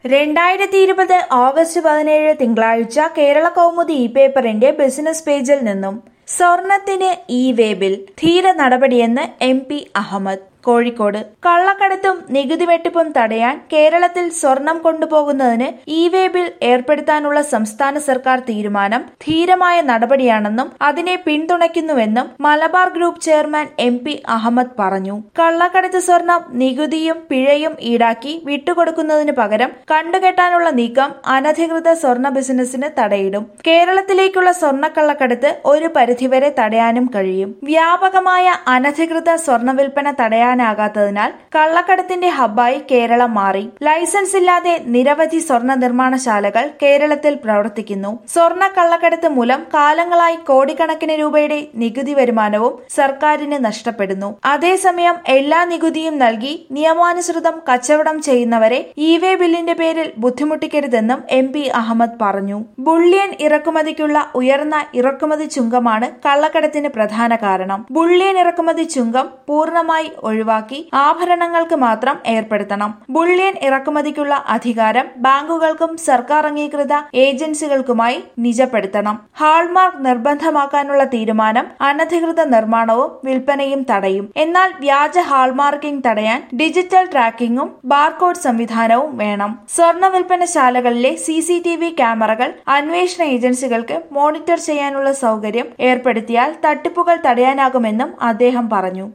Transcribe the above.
രണ്ടായിരത്തി ഇരുപത് ഓഗസ്റ്റ് പതിനേഴ് തിങ്കളാഴ്ച കേരള കൗമുദി ഇ പേപ്പറിന്റെ ബിസിനസ് പേജിൽ നിന്നും സ്വർണത്തിന് ഇ വേ ബിൽ ധീര നടപടിയെന്ന് എം പി അഹമ്മദ് കോഴിക്കോട് കള്ളക്കടത്തും നികുതി വെട്ടിപ്പും തടയാൻ കേരളത്തിൽ സ്വർണം കൊണ്ടുപോകുന്നതിന് ഇ വേ ബിൽ ഏർപ്പെടുത്താനുള്ള സംസ്ഥാന സർക്കാർ തീരുമാനം ധീരമായ നടപടിയാണെന്നും അതിനെ പിന്തുണയ്ക്കുന്നുവെന്നും Malabar group chairman M P Ahmed പറഞ്ഞു കള്ളക്കടത്ത് സ്വർണം നികുതിയും പിഴയും ഈടാക്കി വിട്ടുകൊടുക്കുന്നതിന് പകരം കണ്ടുകെട്ടാനുള്ള നീക്കം അനധികൃത സ്വർണ ബിസിനസിന് തടയിടും കേരളത്തിലേക്കുള്ള സ്വർണ്ണക്കള്ളക്കടത്ത് ഒരു പരിധിവരെ തടയാനും കഴിയും വ്യാപകമായ അനധികൃത സ്വർണ്ണ വിൽപ്പന തടയാനാകാത്തതിനാൽ കള്ളക്കടത്തിന്റെ ഹബ്ബായി കേരളം മാറി ലൈസൻസ് ഇല്ലാതെ നിരവധി സ്വർണ്ണ നിർമ്മാണശാലകൾ കേരളത്തിൽ പ്രവർത്തിക്കുന്നു സ്വർണ്ണ കള്ളക്കടത്ത് മൂലം കാലങ്ങളായി കോടിക്കണക്കിന് രൂപയുടെ നികുതി വരുമാനവും സർക്കാരിന് നഷ്ടപ്പെടുന്നു അതേസമയം എല്ലാ നികുതിയും നൽകി നിയമാനുസൃതം കച്ചവടം ചെയ്യുന്നവരെ ഇ വേ ബില്ലിന്റെ പേരിൽ ബുദ്ധിമുട്ടിക്കരുതെന്നും എം പി അഹമ്മദ് പറഞ്ഞു ബുള്ളിയൻ ഇറക്കുമതിക്കുള്ള ഉയർന്ന ഇറക്കുമതി ചുങ്കമാണ് കള്ളക്കടത്തിന് പ്രധാന കാരണം ബുള്ളിയൻ ഇറക്കുമതി ചുങ്കം പൂർണ്ണമായി ഒഴിവാക്കി ആഭരണങ്ങൾക്ക് മാത്രം ഏർപ്പെടുത്തണം ബുള്ളിയൻ ഇറക്കുമതിക്കുള്ള അധികാരം ബാങ്കുകൾക്കും സർക്കാർ അംഗീകൃത ഏജൻസികൾക്കുമായി നിജപ്പെടുത്തണം ഹാൾമാർക്ക് നിർബന്ധമാക്കാനുള്ള തീരുമാനം അനധികൃത നിർമ്മാണവും വിൽപ്പനയും തടയും എന്നാൽ വ്യാജ ഹാൾമാർക്കിംഗ് തടയാൻ ഡിജിറ്റൽ ട്രാക്കിംഗും ബാർകോഡ് സംവിധാനവും വേണം സ്വർണ്ണ വിൽപ്പനശാലകളിലെ സി സി ടി വി ക്യാമറകൾ അന്വേഷണ ഏജൻസികൾക്ക് മോണിറ്റർ ചെയ്യാനുള്ള സൗകര്യം ഏർപ്പെടുത്തിയാൽ തട്ടിപ്പുകൾ തടയാനാകുമെന്നും അദ്ദേഹം പറഞ്ഞു